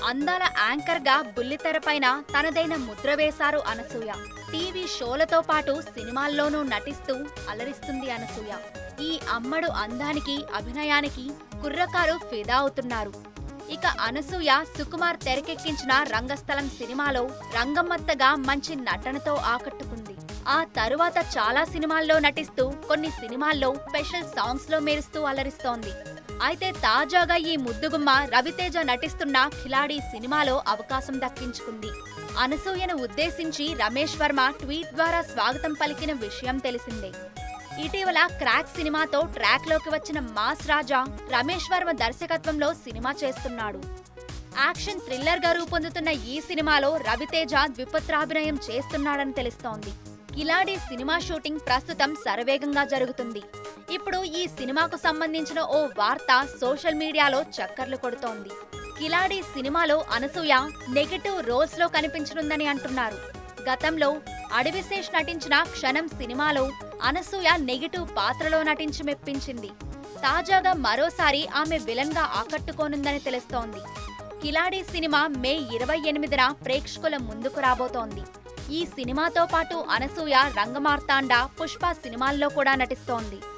అందాల యాంకర్ గా బుల్లితెర పైన తనదైన ముద్ర వేశారు అనసూయ టీవీ షోలతో పాటు సినిమాల్లోనూ నటిస్తూ అలరిస్తుంది అనసూయ ఈ అమ్మడు అందానికి అభినయానికి కుర్రకారు ఫిదా అవుతున్నారు ఇక అనసూయ సుకుమార్ తెరకెక్కించిన రంగస్థలం సినిమాలో రంగమ్మత్తగా మంచి నటనతో ఆకట్టుకుంది ఆ తరువాత చాలా సినిమాల్లో నటిస్తూ కొన్ని సినిమాల్లో స్పెషల్ సాంగ్స్ లో మెరుస్తూ అలరిస్తోంది అయితే తాజాగా ఈ ముద్దుగుమ్మ రవితేజ నటిస్తున్న ఖిలాడి సినిమాలో అవకాశం దక్కించుకుంది అనసూయను ఉద్దేశించి రమేష్ వర్మ ట్వీట్ ద్వారా స్వాగతం పలికిన విషయం తెలిసిందే ఇటీవల క్రాక్ సినిమాతో ట్రాక్ లోకి వచ్చిన మాస్ రాజా రమేష్ వర్మ దర్శకత్వంలో సినిమా చేస్తున్నాడు యాక్షన్ థ్రిల్లర్ గా రూపొందుతున్న ఈ సినిమాలో రవితేజ ద్విపత్రాభినయం చేస్తున్నాడని తెలుస్తోంది కిలాడి సినిమా షూటింగ్ ప్రస్తుతం శరవేగంగా జరుగుతుంది ఇప్పుడు ఈ సినిమాకు సంబంధించిన ఓ వార్త సోషల్ మీడియాలో చక్కర్లు కొడుతోంది కిలాడి సినిమాలో అనసూయ నెగటివ్ రోల్స్ లో కనిపించనుందని అంటున్నారు గతంలో అడవిశేష్ నటించిన క్షణం సినిమాలో అనసూయ నెగిటివ్ పాత్రలో నటించి మెప్పించింది తాజాగా మరోసారి ఆమె విలన్ గా ఆకట్టుకోనుందని తెలుస్తోంది కిలాడి సినిమా మే ఇరవై ఎనిమిదిన ప్రేక్షకుల ముందుకు రాబోతోంది ఈ సినిమాతో పాటు అనసూయ రంగమార్తాండ పుష్ప సినిమాల్లో కూడా నటిస్తోంది